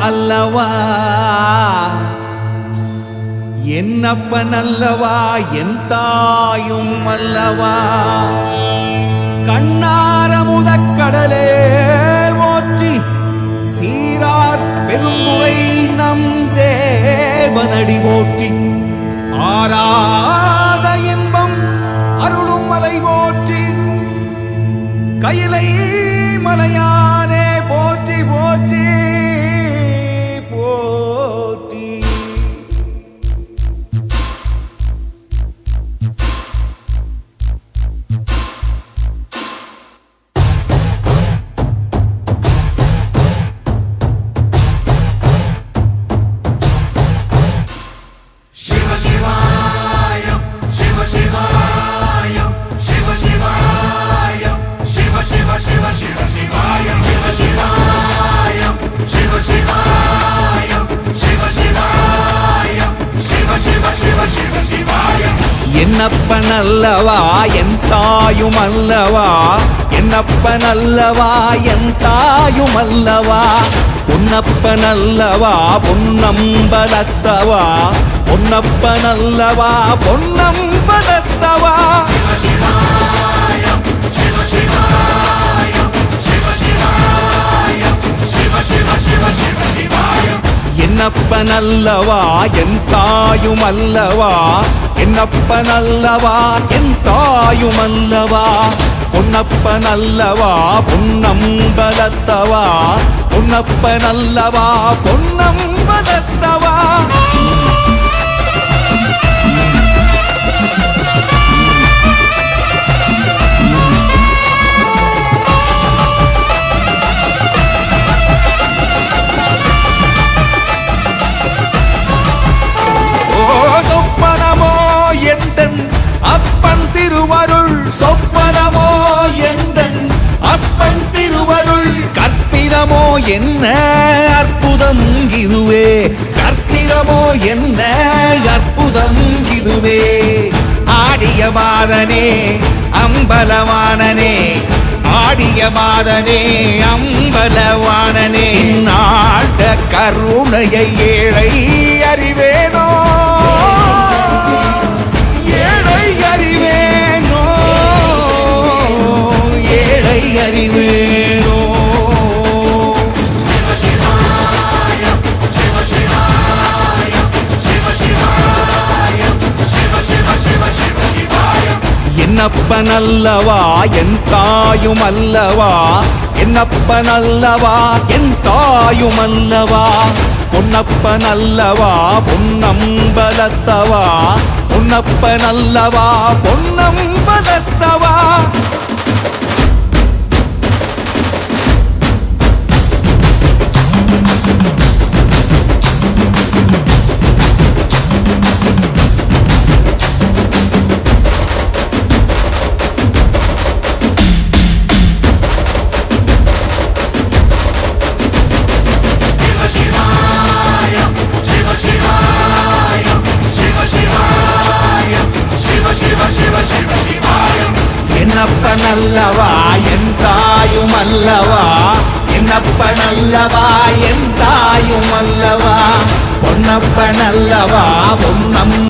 அல்லவா என்னப்பன் அல்லவா என் தாயும் அல்லவா கண்ணார முதக்கடலே போற்றி சீரார் பெருந்துரை நம் தேவனடி போற்றி ஆராத இன்பம் அருளும் மலை போற்றி கையிலை மலையானே போற்றி போற்றி போற்றி शिव शिवाय शिव शिवाय शिव शिवाय शिव शिव शिव शिव शिवाय शिव शिवाय शिव शिवाय शिव शिवाय शिव शिव शिव शिव शिवाय என்னப்பன் அல்லவா என் தாயும் அல்லவா என்னப்பன் அல்லவா என் தாயும் அல்லவா பொன்னப்பன் அல்லவா பொன்னம்பலத்தவா பொன்னப்பன் அல்லவா பொன்னம்பலத்தவா शिवाय शिव शिवाय शिव शिवाय शिव शिव शिव शिव शिवाय என்னப்பன் அல்லவா என் தாயும் அல்லவா என்னப்பன் அல்லவா என் தாயும் அல்லவா பொன்னப்பன் அல்லவா பொன்னம்பலத்தவா பொன்னப்பன் அல்லவா பொன்னம்பலத்தவா ஓ சொப்பனமோ எந்தன் அப்பன் திருவருள் சொப்பனமோ எந்தன் அப்பன் திருவருள் கற்பிதமோ என்ன அற்புதம் இதுவே கற்பிதமோ என்ன அற்புதம் இதுவே ஆடிய மாதனே அம்பலவானனே ஆடிய மாதனே அம்பலவானனே நாட கருணையை ஏழை அறிவேனோ ஏழை அறிவேனோ ஏழை அறிவேனோ शिव शिवाय शिव शिवाय शिव शिवाय शिव शिव शिव शिव शिवाय என்னப்பன் அல்லவா என் தாயும் அல்லவா என்னப்பன் அல்லவா என் தாயும் அல்லவா பொன்னப்பன் அல்லவா பொன்னம்பலத்தவா பொன்னப்பன் அல்லவா பொன்னம்பலத்தவா शिव शिवाय शिव शिवाय शिव शिवाय शिव शिव शिव शिव शिवाय என்னப்பன் அல்லவா என் தாயும் அல்லவா என்னப்பன் அல்லவா என் தாயும் அல்லவா பொன்னப்பன் அல்லவா பொன்னம்